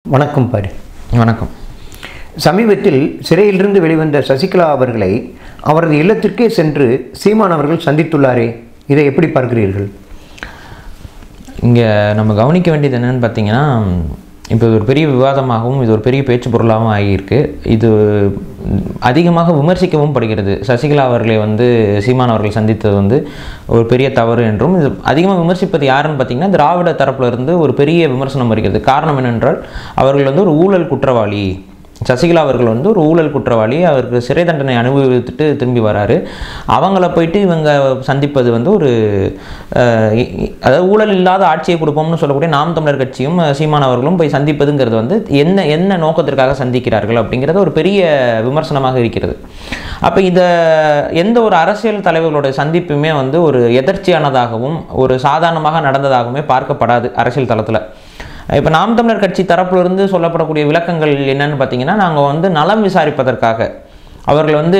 வணக்கம் பாரு வணக்கம் சமீபத்தில் சிறையிலிருந்து வெளிவந்த சசிகலா அவர்களை அவரது இல்லத்திற்கே சென்று சீமான் அவர்கள் சந்தித்துள்ளாரே இதை எப்படி பார்க்கிறீர்கள் இங்கே நம்ம கவனிக்க வேண்டியது என்னன்னு பார்த்தீங்கன்னா இப்போ இது ஒரு பெரிய விவாதமாகவும் இது ஒரு பெரிய பேச்சு பொருளாகவும் ஆகியிருக்கு இது அதிகமாக விமர்சிக்கவும் படுகிறது சசிகலா அவர்களை வந்து சீமான் அவர்கள் சந்தித்தது வந்து ஒரு பெரிய தவறு என்றும் இது அதிகமாக விமர்சிப்பது யாருன்னு பார்த்தீங்கன்னா திராவிட தரப்புல இருந்து ஒரு பெரிய விமர்சனம் வருகிறது காரணம் என்னென்றால் அவர்கள் வந்து ஒரு ஊழல் குற்றவாளி சசிகலா அவர்கள் வந்து ஒரு ஊழல் குற்றவாளி அவருக்கு சிறை தண்டனை அனுபவித்துட்டு திரும்பி வராரு அவங்கள போயிட்டு இவங்க சந்திப்பது வந்து ஒரு அஹ், இ- இ- அதாவது ஊழல் இல்லாத ஆட்சியை கொடுப்போம்னு சொல்லக்கூடிய நாம் தமிழர் கட்சியும் அஹ், சீமான் அவர்களும் போய் சந்திப்பதுங்கிறது வந்து என்ன என்ன நோக்கத்திற்காக சந்திக்கிறார்கள் அப்படிங்கிறது ஒரு பெரிய விமர்சனமாக இருக்கிறது அப்போ இதை எந்த ஒரு அரசியல் தலைவர்களோட சந்திப்புமே வந்து ஒரு எதர்ச்சியானதாகவும் ஒரு சாதாரணமாக நடந்ததாகவுமே பார்க்கப்படாது அரசியல் தளத்தில் இப்போ நாம் தமிழர் கட்சி தரப்புல இருந்து சொல்லப்படக்கூடிய விளக்கங்கள் என்னன்னு பார்த்தீங்கன்னா நாங்கள் வந்து நலம் விசாரிப்பதற்காக அவர்கள் வந்து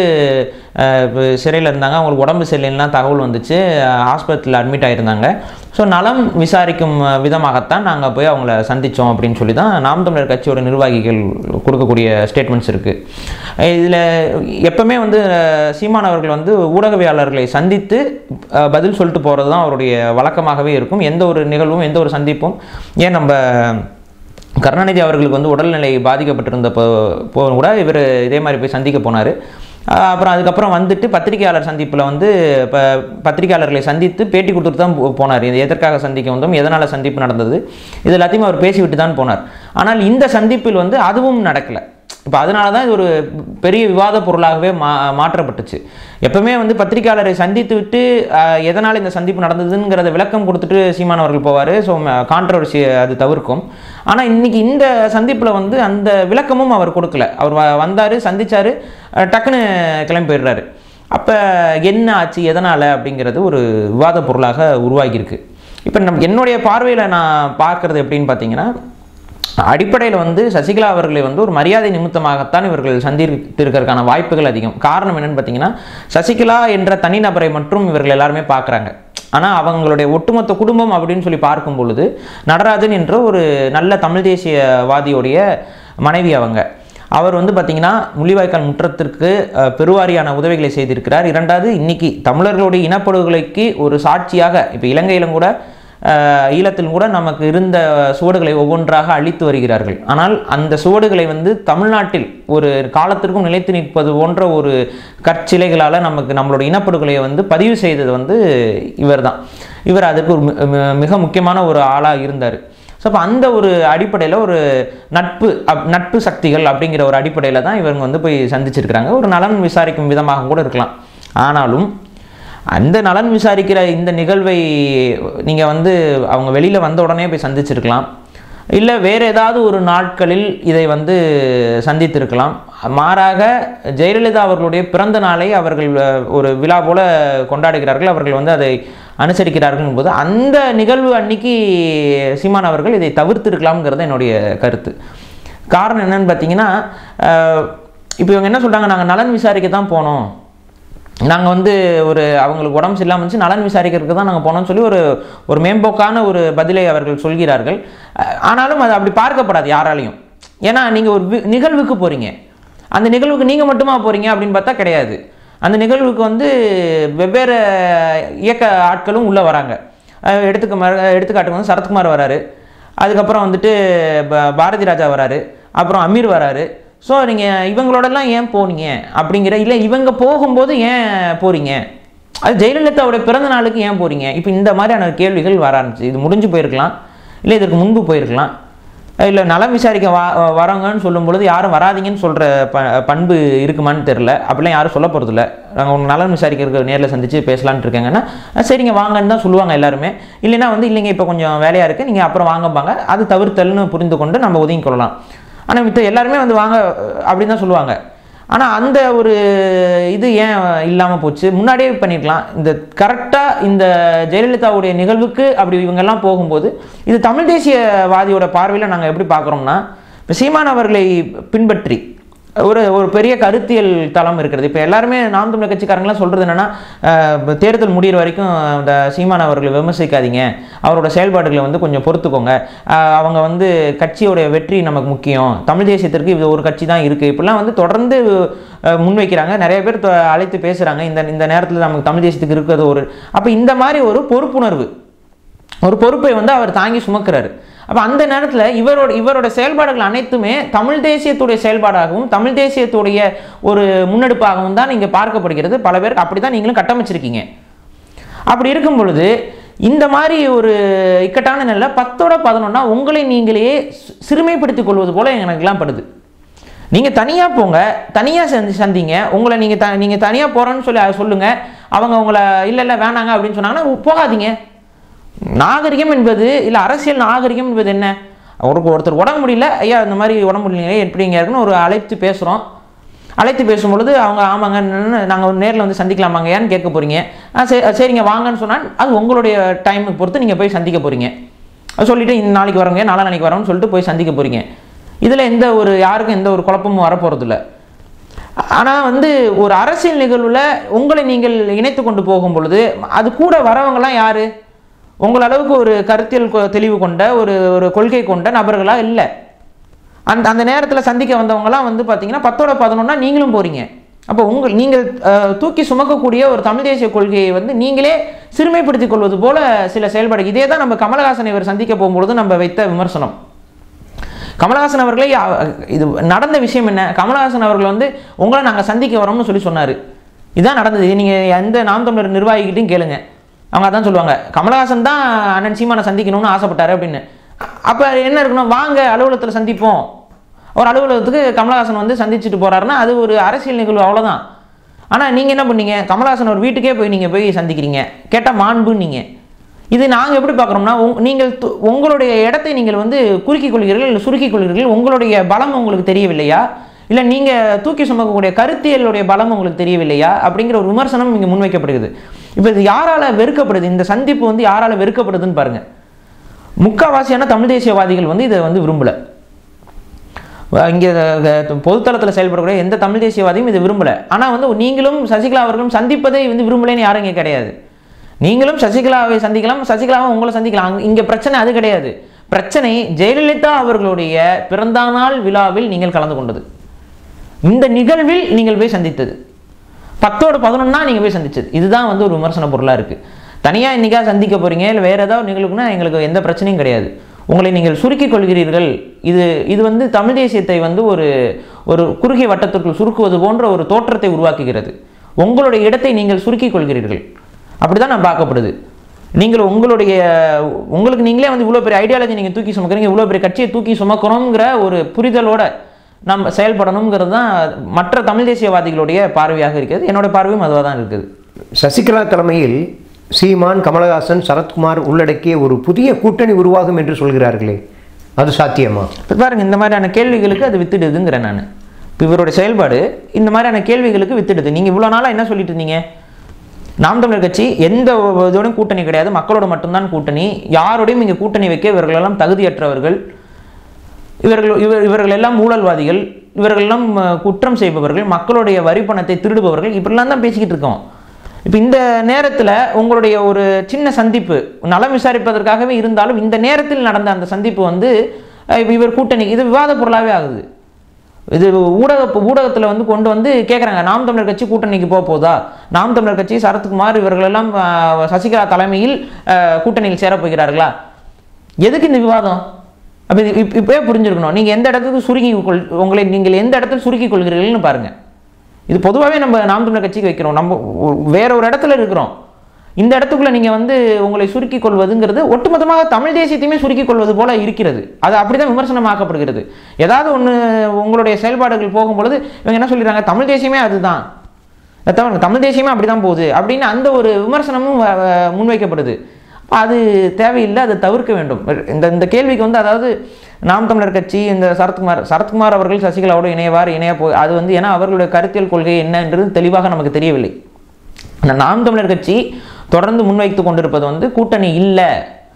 சிறையில் இருந்தாங்க அவங்களுக்கு உடம்பு சரியில்லைன்னா தகவல் வந்துச்சு ஹாஸ்பிட்டலில் அட்மிட் ஆகியிருந்தாங்க ஸோ நலம் விசாரிக்கும் அஹ், விதமாகத்தான் நாங்கள் போய் அவங்கள சந்தித்தோம் அப்படின்னு சொல்லி தான் நாம் தமிழர் கட்சியோட நிர்வாகிகள் கொடுக்கக்கூடிய ஸ்டேட்மெண்ட்ஸ் இருக்குது இதில் எப்பவுமே வந்து அஹ், சீமான் அவர்கள் வந்து ஊடகவியாளர்களை சந்தித்து அஹ், பதில் சொல்லிட்டு போகிறது தான் அவருடைய வழக்கமாகவே இருக்கும் எந்த ஒரு நிகழ்வும் எந்த ஒரு சந்திப்பும் ஏன் நம்ம கருணாநிதி அவர்களுக்கு வந்து உடல்நிலை பாதிக்கப்பட்டிருந்த போ போ கூட இவர் இதே மாதிரி போய் சந்திக்க போனார் அப்புறம் அதுக்கப்புறம் வந்துட்டு பத்திரிகையாளர் சந்திப்பில் வந்து இப்போ பத்திரிகையாளர்களை சந்தித்து பேட்டி கொடுத்துட்டு தான் போ- போனார் இது எதற்காக சந்திக்க வந்தோம் எதனால் சந்திப்பு நடந்தது இது எல்லாத்தையும் அவர் பேசிவிட்டு தான் போனார் ஆனால் இந்த சந்திப்பில் வந்து அதுவும் நடக்கலை இப்போ அதனால தான் இது ஒரு பெரிய விவாத பொருளாகவே மா மாற்றப்பட்டுச்சு எப்பவுமே வந்து பத்திரிகையாளரை சந்தித்து விட்டு ஆஹ், எதனால் இந்த சந்திப்பு நடந்ததுங்கிறத விளக்கம் கொடுத்துட்டு சீமான் அவர்கள் போவார் ஸோ கான்ட்ரவர்சி அது தவிர்க்கும் ஆனால் இன்னைக்கு இந்த சந்திப்பில் வந்து அந்த விளக்கமும் அவர் கொடுக்கல அவர் வந்தார் சந்திச்சாரு அஹ், டக்குன்னு கிளம்பி போயிடுறாரு அப்போ என்ன ஆச்சு எதனால் அப்படிங்கிறது ஒரு விவாத பொருளாக உருவாகியிருக்கு இப்போ நம் என்னுடைய பார்வையில் நான் பார்க்குறது எப்படின்னு பார்த்தீங்கன்னா அடிப்படையில் வந்து சசிகலா அவர்களை வந்து ஒரு மரியாதை நிமித்தமாகத்தான் இவர்கள் சந்தித்திருக்கிறதுக்கான வாய்ப்புகள் அதிகம் காரணம் என்னன்னு பார்த்தீங்கன்னா சசிகலா என்ற தனிநபரை மட்டும் இவர்கள் எல்லாருமே பார்க்குறாங்க ஆனால் அவங்களுடைய ஒட்டுமொத்த குடும்பம் அப்படின்னு சொல்லி பார்க்கும் பொழுது நடராஜன் என்ற ஒரு நல்ல தமிழ் தேசியவாதியுடைய மனைவி அவங்க அவர் வந்து பார்த்தீங்கன்னா முள்ளிவாய்க்கால் முற்றத்திற்கு அஹ், பெருவாரியான உதவிகளை செய்திருக்கிறார் இரண்டாவது இன்னைக்கு தமிழர்களுடைய இனப்படுகொலைக்கு ஒரு சாட்சியாக இப்போ இலங்கையிலும் கூட அஹ், ஈழத்தில் கூட நமக்கு இருந்த சுவடுகளை ஒவ்வொன்றாக அழித்து வருகிறார்கள் ஆனால் அந்த சுவடுகளை வந்து தமிழ்நாட்டில் ஒரு காலத்திற்கும் நிலைத்து நிற்பது போன்ற ஒரு கற்சிலைகளால் நமக்கு நம்மளோட இனப்படுகொலையை வந்து பதிவு செய்தது வந்து இவர்தான் இவர் அதுக்கு ஒரு மி- மி- மிக முக்கியமான ஒரு ஆளாக இருந்தார் ஸோ அப்போ அந்த ஒரு அடிப்படையில் ஒரு நட்பு அப் நட்பு சக்திகள் அப்படிங்கிற ஒரு அடிப்படையில் தான் இவங்க வந்து போய் சந்திச்சிருக்கிறாங்க ஒரு நலன் விசாரிக்கும் விதமாக கூட இருக்கலாம் ஆனாலும் அந்த நலன் விசாரிக்கிற இந்த நிகழ்வை நீங்கள் வந்து அவங்க வெளியில் வந்த உடனே போய் சந்திச்சிருக்கலாம் இல்லை வேறு ஏதாவது ஒரு நாட்களில் இதை வந்து சந்தித்திருக்கலாம் மாறாக ஜெயலலிதா அவர்களுடைய பிறந்த நாளை அவர்கள் அஹ், ஒரு விழா போல கொண்டாடுகிறார்கள் அவர்கள் வந்து அதை அனுசரிக்கிறார்கள் போது அந்த நிகழ்வு அன்னைக்கு சீமான் அவர்கள் இதை தவிர்த்திருக்கலாம்ங்கிறது என்னுடைய கருத்து காரணம் என்னன்னு பார்த்தீங்கன்னா அஹ், இப்போ இவங்க என்ன சொல்கிறாங்க நாங்கள் நலன் விசாரிக்க தான் போனோம் நாங்கள் வந்து ஒரு அவங்களுக்கு உடம்பு சரியில்லாமல் இருந்துச்சு நலன் விசாரிக்கிறதுக்கு தான் நாங்கள் போனோம்னு சொல்லி ஒரு ஒரு மேம்போக்கான ஒரு பதிலை அவர்கள் சொல்கிறார்கள் அஹ், ஆனாலும் அது அப்படி பார்க்கப்படாது யாராலையும் ஏன்னா நீங்கள் ஒரு வி- நிகழ்வுக்கு போகிறீங்க அந்த நிகழ்வுக்கு நீங்கள் மட்டுமா போகிறீங்க அப்படின்னு பார்த்தா கிடையாது அந்த நிகழ்வுக்கு வந்து வெவ்வேறு இயக்க ஆட்களும் உள்ளே வராங்க அஹ், எடுத்துக்க ம- எடுத்துக்காட்டுக்கு வந்து சரத்குமார் வராரு அதுக்கப்புறம் வந்துட்டு ப- பாரதி ராஜா வராரு அப்புறம் அமீர் வராரு ஸோ நீங்கள் இவங்களோடலாம் ஏன் போனீங்க அப்படிங்கிற இல்லை இவங்க போகும்போது ஏன் போறீங்க அது ஜெயலலிதாவுடைய பிறந்த நாளுக்கு ஏன் போறீங்க இப்போ இந்த மாதிரியான கேள்விகள் வர ஆரம்பிச்சு இது முடிஞ்சு போயிருக்கலாம் இல்லை இதற்கு முன்பு போயிருக்கலாம் இல்லை நலம் விசாரிக்க வா வராங்கன்னு சொல்லும் பொழுது யாரும் வராதீங்கன்னு சொல்கிற ப பண்பு இருக்குமான்னு தெரில அப்படிலாம் யாரும் சொல்ல போகிறதில்ல நாங்கள் உங்கள் நலன் விசாரிக்கிறதுக்கு நேரில் சந்தித்து பேசலான்ட்டு இருக்காங்கன்னா "அஹ் சரிங்க வாங்கன்னு தான் சொல்லுவாங்க எல்லாருமே இல்லைன்னா வந்து இல்லைங்க இப்போ கொஞ்சம் வேலையாக இருக்குது நீங்கள் அப்புறம் வாங்கப்பாங்க அது தவிர்த்தல்னு புரிந்து கொண்டு நம்ம ஒதுங்கி கொள்ளலாம் ஆனால் மித்த எல்லாருமே வந்து வாங்க அஹ் அப்படின்னு தான் சொல்லுவாங்க ஆனால் அந்த ஒரு இது ஏன் இல்லாமல் போச்சு முன்னாடியே பண்ணிருக்கலாம் இந்த கரெக்டாக இந்த ஜெயலலிதாவுடைய நிகழ்வுக்கு அப்படி இவங்கெல்லாம் போகும்போது இது தமிழ் தேசியவாதியோட பார்வையில் நாங்கள் எப்படி பார்க்குறோம்னா இப்போ சீமான் அவர்களை பின்பற்றி ஒரு ஒரு பெரிய கருத்தியல் தளம் இருக்கிறது இப்போ எல்லாருமே நாம் தமிழர் கட்சிக்காரங்களாம் சொல்கிறது என்னென்னா தேர்தல் முடியிற வரைக்கும் இந்த சீமான் அவர்களை விமர்சிக்காதீங்க அவரோட செயல்பாடுகளை வந்து கொஞ்சம் பொறுத்துக்கோங்க அஹ் அவங்க வந்து கட்சியோட வெற்றி நமக்கு முக்கியம் தமிழ் தேசியத்திற்கு இது ஒரு கட்சி தான் இருக்குது இப்படிலாம் வந்து தொடர்ந்து அஹ், முன்வைக்கிறாங்க நிறைய பேர் தொ- அழைத்து பேசுகிறாங்க இந்த இந்த நேரத்தில் நமக்கு தமிழ் தேசியத்துக்கு இருக்கிறது ஒரு அப்போ இந்த மாதிரி ஒரு பொறுப்புணர்வு ஒரு பொறுப்பை வந்து அவர் தாங்கி சுமக்கிறாரு அப்போ அந்த நேரத்தில் இவரோட இவரோட செயல்பாடுகள் அனைத்துமே தமிழ் தேசியத்துடைய செயல்பாடாகவும் தமிழ் தேசியத்துடைய ஒரு முன்னெடுப்பாகவும் தான் இங்கே பார்க்கப்படுகிறது பல பேருக்கு அப்படி தான் நீங்களும் கட்டமைச்சிருக்கீங்க அப்படி இருக்கும் பொழுது இந்த மாதிரி ஒரு இக்கட்டான நிலையில் பத்தோட பதினொன்னா உங்களை நீங்களே சி- சிறுமைப்படுத்திக் கொள்வது போல எனக்குலாம் படுது நீங்கள் தனியாக போங்க தனியாக சந்தி சந்திங்க உங்களை நீங்கள் த நீங்கள் தனியாக போகிறேன்னு சொல்லி அதை சொல்லுங்கள் அவங்க உங்களை இல்லை இல்லை வேணாங்க அப்படின்னு சொன்னாங்கன்னா போகாதீங்க நாகரிகம் என்பது இல்லை அரசியல் நாகரிகம் என்பது என்ன அவருக்கு ஒருத்தர் உடம்பு முடியல ஐயா இந்த மாதிரி உடம்பு முடியலையே எப்படிங்க இருக்குன்னு ஒரு அழைத்து பேசுகிறோம் அழைத்து பேசும்பொழுது அவங்க ஆமாங்க நாங்கள் நேரில் வந்து சந்திக்கலாமாங்க ஏன்னு கேட்க போகிறீங்க ஆ சரி சரிங்க வாங்கன்னு சொன்னால் அது உங்களுடைய டைமுக்கு பொறுத்து நீங்கள் போய் சந்திக்க போகிறீங்க சொல்லிவிட்டு இந்த நாளைக்கு வரவங்க நாளா நாளைக்கு வரோம்னு சொல்லிட்டு போய் சந்திக்க போகிறீங்க இதில் எந்த ஒரு யாருக்கும் எந்த ஒரு குழப்பமும் வரப்போகிறதில்ல ஆனால் வந்து ஒரு அரசியல் நிகழ்வில் உங்களை நீங்கள் இணைத்து கொண்டு போகும் பொழுது அது கூட வரவங்கலாம் யாரு உங்கள் அளவுக்கு ஒரு கருத்தியல் கொ- தெளிவு கொண்ட ஒரு ஒரு கொள்கை கொண்ட நபர்களாக இல்லை அந்த அந்த நேரத்தில் சந்திக்க வந்தவங்கலாம் வந்து பார்த்தீங்கன்னா பத்தோட பதினொன்னா நீங்களும் போறீங்க அப்போ உங்கள் நீங்கள் அஹ், தூக்கி சுமக்கக்கூடிய ஒரு தமிழ் தேசிய கொள்கையை வந்து நீங்களே சிறுமைப்படுத்திக் கொள்வது போல சில செயல்பாடு இதே தான் நம்ம கமலஹாசன் இவர் சந்திக்க போகும்பொழுது நம்ம வைத்த விமர்சனம் கமலஹாசன் அவர்களே அ- இது நடந்த விஷயம் என்ன கமலஹாசன் அவர்கள் வந்து உங்களை நாங்கள் சந்திக்க வரோம்னு சொல்லி சொன்னார் இதான் நடந்தது நீங்கள் எந்த நாம் தமிழர் நிர்வாகிகிட்டையும் கேளுங்க அவங்க அதான் சொல்லுவாங்க கமலஹாசன் தான் அண்ணன் சீமானை சந்திக்கணும்னு ஆசைப்பட்டாரு அப்படின்னு அப்போ என்ன இருக்கணும் வாங்க அலுவலகத்தில் சந்திப்போம் ஒரு அலுவலகத்துக்கு கமலஹாசன் வந்து சந்திச்சுட்டு போறாருன்னா அது ஒரு அரசியல் நிகழ்வு அவ்வளோதான் ஆனால் நீங்கள் என்ன பண்ணீங்க கமலஹாசன் ஒரு வீட்டுக்கே போய் நீங்கள் போய் சந்திக்கிறீங்க கேட்டால் மாண்புன்னீங்க இது நாங்கள் எப்படி பார்க்குறோம்னா உங் நீங்கள் து- உங்களுடைய இடத்தை நீங்கள் வந்து குறுக்கிக் கொள்கிறீர்கள் இல்லை சுருக்கிக் கொள்கிறீர்கள் உங்களுடைய பலம் உங்களுக்கு தெரியவில்லையா இல்லை நீங்கள் தூக்கி சுமக்கக்கூடிய கருத்தியலுடைய பலம் உங்களுக்கு தெரியவில்லையா அப்படிங்கிற ஒரு விமர்சனம் இங்கே முன்வைக்கப்படுகிறது இப்போ இது யாரால வெறுக்கப்படுது இந்த சந்திப்பு வந்து யாரால வெறுக்கப்படுதுன்னு பாருங்க முக்காவாசியான தமிழ் தேசியவாதிகள் வந்து இதை வந்து விரும்பல இங்கே பொதுத்தளத்தில் செயல்படக்கூடிய எந்த தமிழ் தேசியவாதியும் இதை விரும்பல ஆனால் வந்து நீங்களும் சசிகலா அவர்களும் சந்திப்பதை வந்து விரும்பலைன்னு யாரும் இங்கே கிடையாது நீங்களும் சசிகலாவை சந்திக்கலாம் சசிகலாவும் உங்களை சந்திக்கலாம் அங்க- இங்க பிரச்சனை அது கிடையாது பிரச்சனை ஜெயலலிதா அவர்களுடைய பிறந்த நாள் விழாவில் நீங்கள் கலந்து கொண்டது இந்த நிகழ்வில் நீங்கள் போய் சந்தித்தது பத்தோடு பதினொன்னா நீங்கள் போய் சந்திச்சது இதுதான் வந்து ஒரு விமர்சன பொருளாக இருக்குது தனியாக இன்றைக்கா சந்திக்க போகிறீங்க இல்லை வேறு ஏதாவது நிகழ்வுக்குன்னா எங்களுக்கு எந்த பிரச்சனையும் கிடையாது உங்களை நீங்கள் சுருக்கிக் கொள்கிறீர்கள் இது இது வந்து தமிழ் தேசியத்தை வந்து ஒரு ஒரு குறுகிய வட்டத்திற்குள் சுருக்குவது போன்ற ஒரு தோற்றத்தை உருவாக்குகிறது உங்களுடைய இடத்தை நீங்கள் சுருக்கிக் கொள்கிறீர்கள் அப்படி தான் நான் பார்க்கப்படுது நீங்கள் உங்களுடைய உங்களுக்கு நீங்களே வந்து இவ்வளோ பெரிய ஐடியாலஜி நீங்கள் தூக்கி சுமக்கிறீங்க இவ்வளோ பெரிய கட்சியை தூக்கி சுமக்கணுங்கிற ஒரு புரிதலோட நம்ம செயல்படணுங்கிறது தான் மற்ற தமிழ் தேசியவாதிகளுடைய பார்வையாக இருக்கிறது என்னோட பார்வையும் அதுவாக தான் இருக்குது சசிகலா தலைமையில் சீமான் கமலஹாசன் சரத்குமார் உள்ளடக்கிய ஒரு புதிய கூட்டணி உருவாகும் என்று சொல்கிறார்களே அது சாத்தியமா இப்போ பாருங்க இந்த மாதிரியான கேள்விகளுக்கு அது வித்துடுதுங்கிறேன் நான் இப்போ இவருடைய செயல்பாடு இந்த மாதிரியான கேள்விகளுக்கு வித்துடுது நீங்கள் இவ்வளோ நாளாக என்ன சொல்லிட்டு இருந்தீங்க நாம் தமிழர் கட்சி எந்த இதோடையும் கூட்டணி கிடையாது மக்களோட மட்டும்தான் கூட்டணி யாரோடையும் இங்கே கூட்டணி வைக்க இவர்களெல்லாம் தகுதியற்றவர்கள் இவர்கள் இவர் இவர்கள் எல்லாம் ஊழல்வாதிகள் இவர்கள் எல்லாம் அஹ், குற்றம் செய்பவர்கள் மக்களுடைய வரி பணத்தை திருடுபவர்கள் இப்படிலாம் தான் பேசிக்கிட்டு இருக்கோம் இப்போ இந்த நேரத்தில் உங்களுடைய ஒரு சின்ன சந்திப்பு நலம் விசாரிப்பதற்காகவே இருந்தாலும் இந்த நேரத்தில் நடந்த அந்த சந்திப்பு வந்து அஹ், இவர் கூட்டணி இது விவாத பொருளாகவே ஆகுது இது ஊடக ஊடகத்தில் வந்து கொண்டு வந்து கேட்குறாங்க நாம் தமிழர் கட்சி கூட்டணிக்கு போக போதா நாம் தமிழர் கட்சி சரத்குமார் இவர்களெல்லாம் அஹ், சசிகலா தலைமையில் அஹ், கூட்டணியில் சேரப் போகிறார்களா எதுக்கு இந்த விவாதம் அப்போ இது இப் இப்போயே புரிஞ்சிருக்கணும் நீங்கள் எந்த இடத்துக்கு சுருக்கி கொள் உங்களை நீங்கள் எந்த இடத்துல சுருக்கி கொள்கிறீர்கள்னு பாருங்கள் இது பொதுவாகவே நம்ம நாம் தமிழர் கட்சிக்கு வைக்கிறோம் நம்ம ஒ- வேற ஒரு இடத்துல இருக்கிறோம் இந்த இடத்துக்குள்ள நீங்கள் வந்து உங்களை சுருக்கிக் கொள்வதுங்கிறது ஒட்டுமொத்தமாக தமிழ் தேசியத்தையுமே சுருக்கிக் கொள்வது போல இருக்கிறது அது அப்படிதான் விமர்சனமாக்கப்படுகிறது ஏதாவது ஒன்று உங்களுடைய செயல்பாடுகள் போகும்பொழுது இவங்க என்ன சொல்லிடுறாங்க தமிழ் தேசியமே அதுதான் அது தவிர தமிழ் தேசியமே அப்படிதான் போகுது அப்படின்னு அந்த ஒரு விமர்சனமும் வ- வ- முன்வைக்கப்படுது அப்ப அது தேவையில்லை அதை தவிர்க்க வேண்டும் இந்த இந்த கேள்விக்கு வந்து அதாவது நாம் தமிழர் கட்சி இந்த சரத்குமார் சரத்குமார் அவர்கள் சசிகலாவோடு இணையவார் இணைய போ அது வந்து ஏன்னா அவர்களுடைய கருத்தியல் கொள்கை என்னன்றது தெளிவாக நமக்கு தெரியவில்லை அந்த நாம் தமிழர் கட்சி தொடர்ந்து முன்வைத்து கொண்டிருப்பது வந்து கூட்டணி இல்லை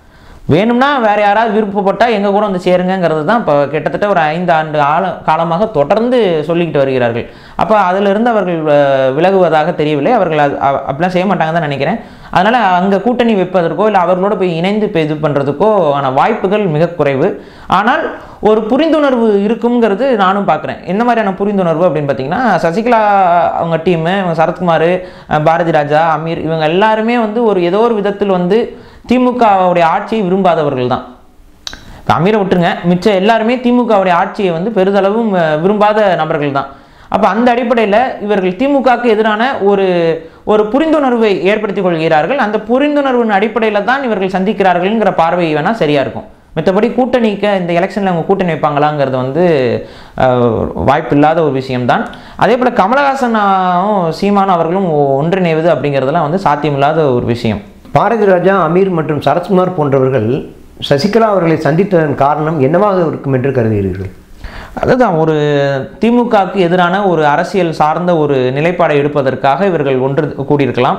வேணும்னா வேற யாராவது விருப்பப்பட்டா எங்க கூட வந்து சேருங்கங்கிறது தான் இப்போ கிட்டத்தட்ட ஒரு ஐந்து ஆண்டு ஆள காலமாக தொடர்ந்து சொல்லிக்கிட்டு வருகிறார்கள் அப்போ அதிலிருந்து அவர்கள் அஹ், விலகுவதாக தெரியவில்லை அவர்கள் அது- அ- அப்படிலாம் செய்ய மாட்டாங்க தான் நினைக்கிறேன் அதனால அங்க கூட்டணி வைப்பதற்கோ இல்லை அவர்களோட போய் இணைந்து இப்போ இது பண்றதுக்கோ ஆன வாய்ப்புகள் மிக குறைவு ஆனால் ஒரு புரிந்துணர்வு இருக்குங்கிறது நானும் பார்க்குறேன் என்ன மாதிரியான புரிந்துணர்வு அப்படின்னு பார்த்தீங்கன்னா சசிகலா அவங்க டீமு சரத்குமார் அஹ், பாரதி ராஜா அமீர் இவங்க எல்லாருமே வந்து ஒரு ஏதோ ஒரு விதத்தில் வந்து திமுகவுடைய ஆட்சியை விரும்பாதவர்கள் தான் இப்ப அமீரை விட்டுருங்க மிச்சம் எல்லாருமே திமுகவுடைய ஆட்சியை வந்து பெரிதளவும் அஹ், விரும்பாத நபர்கள் தான் அப்போ அந்த அடிப்படையில் இவர்கள் திமுகவுக்கு எதிரான ஒரு ஒரு புரிந்துணர்வை ஏற்படுத்திக் கொள்கிறார்கள் அந்த புரிந்துணர்வின் அடிப்படையில் தான் இவர்கள் சந்திக்கிறார்கள்ங்கிற பார்வை வேணால் சரியாக இருக்கும் மற்றபடி கூட்டணிக்க இந்த எலெக்ஷனில் அவங்க கூட்டணி வைப்பாங்களாங்கிறது வந்து அஹ், வாய்ப்பில்லாத ஒரு விஷயம்தான் அதே போல் கமலஹாசனும் சீமானும் அவர்களும் ஒன்றிணைவது அப்படிங்கிறதுலாம் வந்து சாத்தியமில்லாத ஒரு விஷயம் பாரதி ராஜா அமீர் மற்றும் சரத்குமார் போன்றவர்கள் சசிகலா அவர்களை சந்தித்ததன் காரணம் என்னவாக இருக்கும் என்று கருதுகிறீர்கள் அதுதான் ஒரு திமுகவுக்கு எதிரான ஒரு அரசியல் சார்ந்த ஒரு நிலைப்பாடை எடுப்பதற்காக இவர்கள் ஒன்று கூடியிருக்கலாம்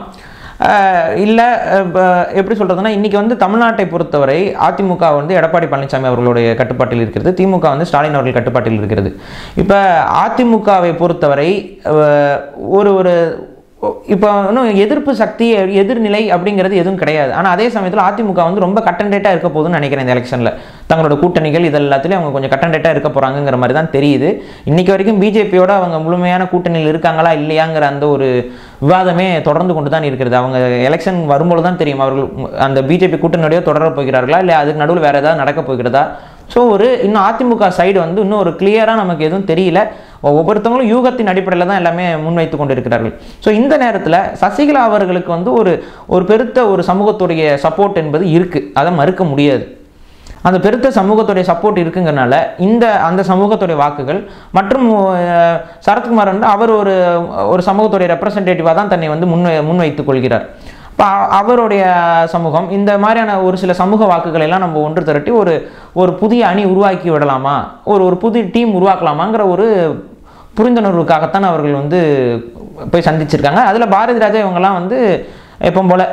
இல்லை எப்படி சொல்கிறதுனா இன்றைக்கி வந்து தமிழ்நாட்டை பொறுத்தவரை அதிமுக வந்து எடப்பாடி பழனிசாமி அவர்களுடைய கட்டுப்பாட்டில் இருக்கிறது திமுக வந்து ஸ்டாலின் அவர்கள் கட்டுப்பாட்டில் இருக்கிறது இப்போ அதிமுகவை பொறுத்தவரை அஹ், ஒரு ஒரு இப்போ இன்னும் எதிர்ப்பு சக்தி எதிர்நிலை அப்படிங்கிறது எதுவும் கிடையாது ஆனால் அதே சமயத்தில் அதிமுக வந்து ரொம்ப கட்டன்டேட்டாக இருக்க போகுதுன்னு நினைக்கிறேன் இந்த எலெக்ஷனில் தங்களோட கூட்டணிகள் இது எல்லாத்துலேயும் அவங்க கொஞ்சம் கட்டன்டேட்டாக இருக்க போகிறாங்கங்கிற மாதிரி தான் தெரியுது இன்னைக்கு வரைக்கும் பிஜேபியோட அவங்க முழுமையான கூட்டணியில் இருக்காங்களா இல்லையாங்கிற அந்த ஒரு விவாதமே தொடர்ந்து கொண்டு தான் இருக்கிறது அவங்க எலெக்ஷன் வரும்போது தான் தெரியும் அவர்கள் அந்த பிஜேபி கூட்டணியோடய தொடர போகிறார்களா இல்லை அதுக்கு நடுவில் வேறு ஏதாவது நடக்க போகிறதா ஸோ ஒரு இன்னும் அதிமுக சைடு வந்து இன்னும் ஒரு கிளியராக நமக்கு எதுவும் தெரியல ஒவ்வொருத்தவங்களும் யூகத்தின் அடிப்படையில் தான் எல்லாமே முன்வைத்து கொண்டு இருக்கிறார்கள் ஸோ இந்த நேரத்தில் சசிகலா அவர்களுக்கு வந்து ஒரு ஒரு பெருத்த ஒரு சமூகத்துடைய சப்போர்ட் என்பது இருக்குது அதை மறுக்க முடியாது அந்த பெருத்த சமூகத்துடைய சப்போர்ட் இருக்குங்கிறனால இந்த அந்த சமூகத்துடைய வாக்குகள் மற்றும் அஹ், சரத்குமார் வந்து அவர் ஒரு ஒரு சமூகத்துடைய ரெப்ரசன்டேட்டிவாக தான் தன்னை வந்து முன் முன்வைத்துக் கொள்கிறார் இப்போ அவருடைய சமூகம் இந்த மாதிரியான ஒரு சில சமூக வாக்குகளை எல்லாம் நம்ம ஒன்று திரட்டி ஒரு ஒரு புதிய அணி உருவாக்கி விடலாமா ஒரு ஒரு புதிய டீம் உருவாக்கலாமாங்கிற ஒரு புரிந்துணர்வுக்காகத்தான் அவர்கள் வந்து போய் சந்திச்சிருக்காங்க அதில் பாரதி ராஜா இவங்கெல்லாம் வந்து எப்பவும் போல்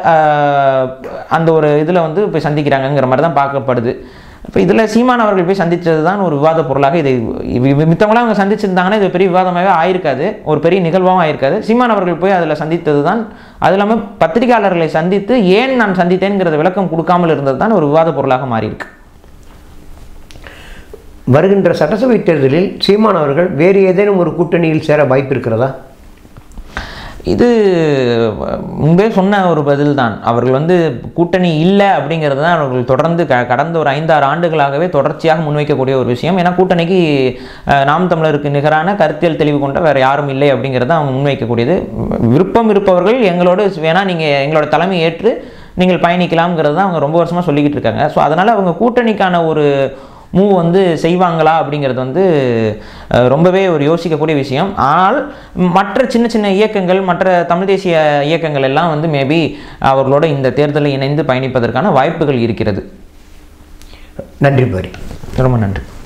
அந்த ஒரு இதில் வந்து போய் சந்திக்கிறாங்கங்கிற மாதிரி தான் பார்க்கப்படுது இப்போ இதில் சீமான் அவர்கள் போய் சந்தித்தது தான் ஒரு விவாத பொருளாக இதை இவ- இவ- மித்தவங்களாம் அவங்க சந்திச்சிருந்தாங்கன்னா இது பெரிய விவாதமாகவே ஆயிருக்காது ஒரு பெரிய நிகழ்வாகவும் ஆயிருக்காது சீமான் அவர்கள் போய் அதில் சந்தித்தது தான் அது இல்லாமல் பத்திரிகையாளர்களை சந்தித்து ஏன் நான் சந்தித்தேன்கிறத விளக்கம் கொடுக்காமல் இருந்தது தான் ஒரு விவாத பொருளாக மாறியிருக்கு வருகின்ற சட்டசபை தேர்தலில் சீமான் அவர்கள் வேறு ஏதேனும் ஒரு கூட்டணியில் சேர வாய்ப்பு இருக்கிறதா இது முன்பே சொன்ன ஒரு பதில் தான் அவர்கள் வந்து கூட்டணி இல்லை அப்படிங்கிறது தான் அவர்கள் தொடர்ந்து க கடந்த ஒரு ஐந்தாறு ஆண்டுகளாகவே தொடர்ச்சியாக முன்வைக்கக்கூடிய ஒரு விஷயம் ஏன்னா கூட்டணிக்கு அஹ், நாம் தமிழருக்கு நிகரான கருத்தியல் தெளிவு கொண்ட வேறு யாரும் இல்லை அப்படிங்கிறத அவங்க முன்வைக்கக்கூடியது விருப்பம் இருப்பவர்கள் எங்களோடு வேணா நீங்கள் எங்களோட தலைமை ஏற்று நீங்கள் பயணிக்கலாம்ங்கிறது தான் அவங்க ரொம்ப வருஷமாக சொல்லிக்கிட்டு இருக்காங்க ஸோ அதனால் அவங்க கூட்டணிக்கான ஒரு மூவ் வந்து செய்வாங்களா அப்படிங்கிறது வந்து அஹ், ரொம்பவே ஒரு யோசிக்கக்கூடிய விஷயம் ஆனால் மற்ற சின்ன சின்ன இயக்கங்கள் மற்ற தமிழ் தேசிய இயக்கங்கள் எல்லாம் வந்து மேபி அவர்களோட இந்த தேர்தலில் இணைந்து பயணிப்பதற்கான வாய்ப்புகள் இருக்கிறது நன்றி பாரி ரொம்ப நன்றி